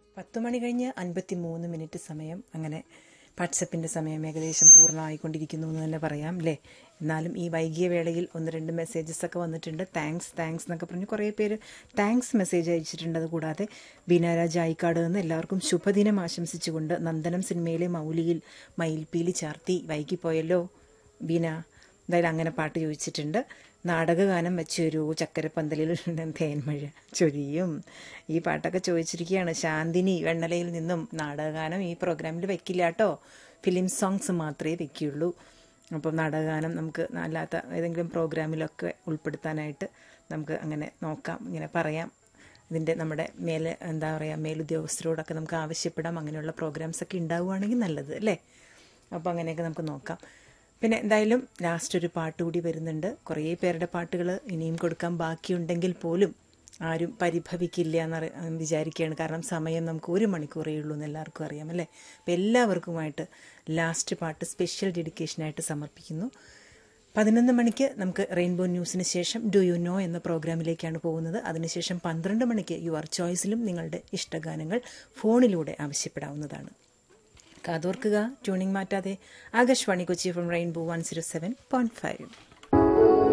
പത്ത് മണി കഴിഞ്ഞ് അൻപത്തി മൂന്ന് മിനിറ്റ് സമയം അങ്ങനെ വാട്സപ്പിൻ്റെ സമയം ഏകദേശം പൂർണ്ണമായിക്കൊണ്ടിരിക്കുന്നു എന്ന് തന്നെ പറയാം അല്ലേ എന്നാലും ഈ വൈകിയ വേളയിൽ ഒന്ന് രണ്ട് മെസ്സേജസ് ഒക്കെ വന്നിട്ടുണ്ട് താങ്ക്സ് താങ്ക്സ് എന്നൊക്കെ പറഞ്ഞ് കുറേ പേര് താങ്ക്സ് മെസ്സേജ് അയച്ചിട്ടുണ്ട് അതുകൂടാതെ ബീനാരാജ് ആയിക്കാട് നിന്ന് എല്ലാവർക്കും ശുഭദിനം ആശംസിച്ചുകൊണ്ട് നന്ദനം സിനിമയിലെ മൗലിയിൽ മയിൽപ്പീലി ചാർത്തി വൈകിപ്പോയല്ലോ ബീന എന്തായാലും അങ്ങനെ പാട്ട് ചോദിച്ചിട്ടുണ്ട് നാടകഗാനം വെച്ചൊരു ചക്കരപ്പന്തലിൽ തേന്മഴ ചൊരിയും ഈ പാട്ടൊക്കെ ചോദിച്ചിരിക്കുകയാണ് ശാന്തിനി വെണ്ണലയിൽ നിന്നും നാടകഗാനം ഈ പ്രോഗ്രാമിൽ വെക്കില്ല കേട്ടോ ഫിലിം സോങ്സ് മാത്രമേ വെക്കുകയുള്ളൂ അപ്പം നാടകഗാനം നമുക്ക് അല്ലാത്ത ഏതെങ്കിലും പ്രോഗ്രാമിലൊക്കെ ഉൾപ്പെടുത്താനായിട്ട് നമുക്ക് അങ്ങനെ നോക്കാം ഇങ്ങനെ പറയാം ഇതിൻ്റെ നമ്മുടെ മേലെ എന്താ പറയുക മേലുദ്യോഗസ്ഥരോടൊക്കെ നമുക്ക് ആവശ്യപ്പെടാം അങ്ങനെയുള്ള പ്രോഗ്രാംസ് ഒക്കെ ഉണ്ടാവുകയാണെങ്കിൽ നല്ലത് അല്ലേ അപ്പോൾ അങ്ങനെയൊക്കെ നമുക്ക് നോക്കാം പിന്നെ എന്തായാലും ലാസ്റ്റ് ഒരു പാട്ട് കൂടി വരുന്നുണ്ട് കുറേ പേരുടെ പാട്ടുകൾ ഇനിയും കൊടുക്കാൻ ബാക്കിയുണ്ടെങ്കിൽ പോലും ആരും പരിഭവിക്കില്ല എന്ന് വിചാരിക്കുകയാണ് കാരണം സമയം നമുക്ക് ഒരു മണിക്കൂറേ ഉള്ളൂ എന്ന് എല്ലാവർക്കും അറിയാം അല്ലേ അപ്പോൾ എല്ലാവർക്കുമായിട്ട് ലാസ്റ്റ് പാട്ട് സ്പെഷ്യൽ ഡെഡിക്കേഷനായിട്ട് സമർപ്പിക്കുന്നു പതിനൊന്ന് മണിക്ക് നമുക്ക് റെയിൻബോ ന്യൂസിന് ശേഷം ഡു യു നോ എന്ന പ്രോഗ്രാമിലേക്കാണ് പോകുന്നത് അതിനുശേഷം പന്ത്രണ്ട് മണിക്ക് യുവർ ചോയ്സിലും നിങ്ങളുടെ ഇഷ്ടഗാനങ്ങൾ ഫോണിലൂടെ ആവശ്യപ്പെടാവുന്നതാണ് കാതോർക്കുക ട്യൂണിംഗ് മാറ്റാതെ Akashvani Kochi from rainbow one zero seven point five